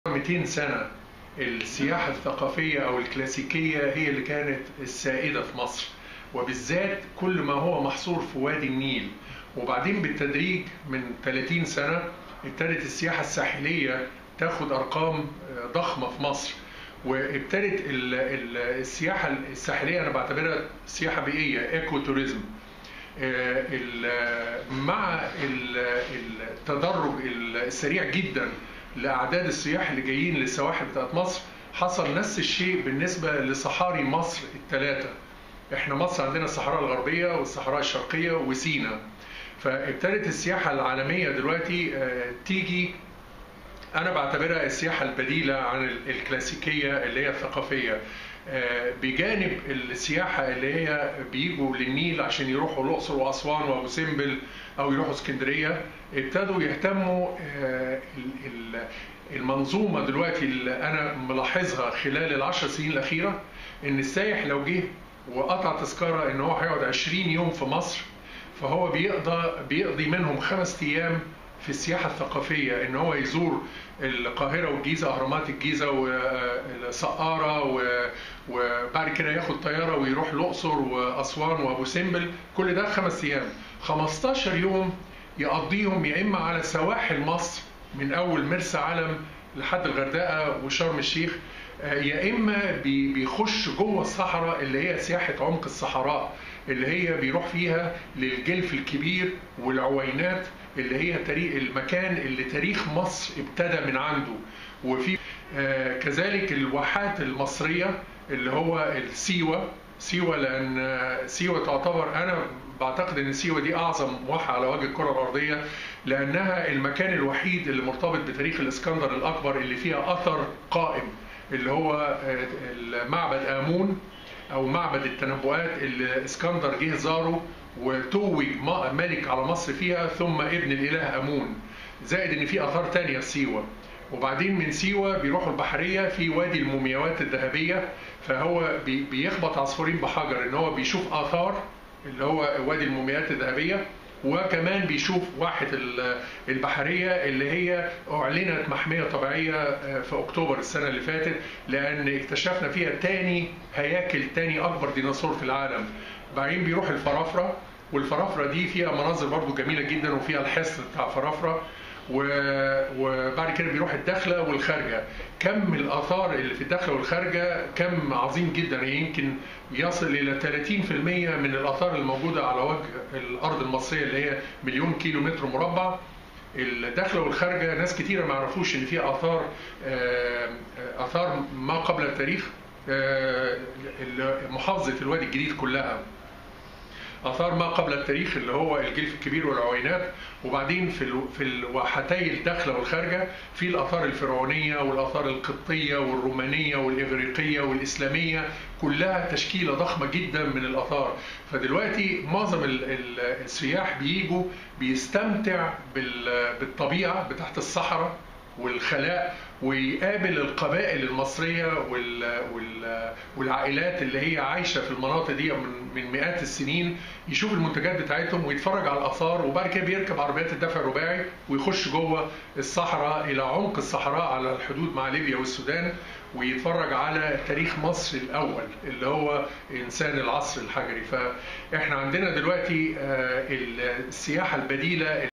200 سنة السياحة الثقافية أو الكلاسيكية هي اللي كانت السائدة في مصر وبالذات كل ما هو محصور في وادي النيل وبعدين بالتدريج من 30 سنة ابتدت السياحة الساحلية تاخد أرقام ضخمة في مصر وابتدت السياحة الساحلية أنا بعتبرها سياحة بيئية ايكو توريزم مع التدرج السريع جدا لاعداد السياح اللي جايين للسواحل بتاعت مصر حصل نفس الشيء بالنسبه لصحاري مصر الثلاثه احنا مصر عندنا الصحراء الغربيه والصحراء الشرقيه وسينا فابتدت السياحه العالميه دلوقتي تيجي انا بعتبرها السياحه البديله عن الكلاسيكيه اللي هي الثقافيه بجانب السياحه اللي هي بيجوا للنيل عشان يروحوا الاقصر واسوان وابو سمبل او يروحوا اسكندريه ابتدوا يهتموا المنظومه دلوقتي اللي انا ملاحظها خلال العشر سنين الاخيره ان السايح لو جه وقطع تذكره ان هو هيقعد 20 يوم في مصر فهو بيقضى بيقضي منهم خمس ايام في السياحه الثقافيه ان هو يزور القاهره والجيزه اهرامات الجيزه والسقاره وبعد كده ياخد طياره ويروح الاقصر واسوان وابو سمبل كل ده خمس ايام 15 يوم يقضيهم يا اما على سواحل مصر من اول مرسى علم لحد الغردقه وشرم الشيخ يا اما بيخش جوه الصحراء اللي هي سياحه عمق الصحراء اللي هي بيروح فيها للجلف الكبير والعوينات اللي هي تاريخ المكان اللي تاريخ مصر ابتدى من عنده وفي كذلك الواحات المصريه اللي هو السيوه سيوه لان سيوه تعتبر انا بعتقد ان سيوه دي اعظم واحه على وجه الكره الارضيه لانها المكان الوحيد اللي مرتبط بتاريخ الاسكندر الاكبر اللي فيها اثر قائم اللي هو معبد امون او معبد التنبؤات اللي اسكندر جه زاره وتوج ملك على مصر فيها ثم ابن الاله امون زائد ان في اثار تانية في سيوه وبعدين من سيوه بيروحوا البحريه في وادي المومياوات الذهبيه فهو بيخبط عصفورين بحجر ان هو بيشوف اثار اللي هو وادي المومياوات الذهبيه وكمان بيشوف واحة البحرية اللي هي أعلنت محمية طبيعية في أكتوبر السنة اللي فاتت لأن اكتشفنا فيها تاني هياكل تاني أكبر ديناصور في العالم بعدين بيروح الفرافرة والفرافرة دي فيها مناظر برضو جميلة جدا وفيها الحصن بتاع فرافرة وبعد كده بيروح الداخله والخارجه كم الاثار اللي في الداخله والخارجه كم عظيم جدا يمكن يصل الى 30% من الاثار الموجوده على وجه الارض المصريه اللي هي مليون كيلو متر مربع الداخله والخارجه ناس كتيره ما يعرفوش ان في اثار اثار ما قبل التاريخ محافظه الوادي الجديد كلها اثار ما قبل التاريخ اللي هو الجلف الكبير والعوينات وبعدين في في الواحتي الداخله والخارجه في الاثار الفرعونيه والاثار القبطيه والرومانيه والاغريقيه والاسلاميه كلها تشكيله ضخمه جدا من الاثار فدلوقتي معظم السياح بيجوا بيستمتع بالطبيعه بتاعت الصحراء والخلاء ويقابل القبائل المصرية والعائلات اللي هي عايشة في المناطق دي من مئات السنين يشوف المنتجات بتاعتهم ويتفرج على الآثار وبعد كده بيركب عربيات الدفع الرباعي ويخش جوه الصحراء إلى عمق الصحراء على الحدود مع ليبيا والسودان ويتفرج على تاريخ مصر الأول اللي هو إنسان العصر الحجري فإحنا عندنا دلوقتي السياحة البديلة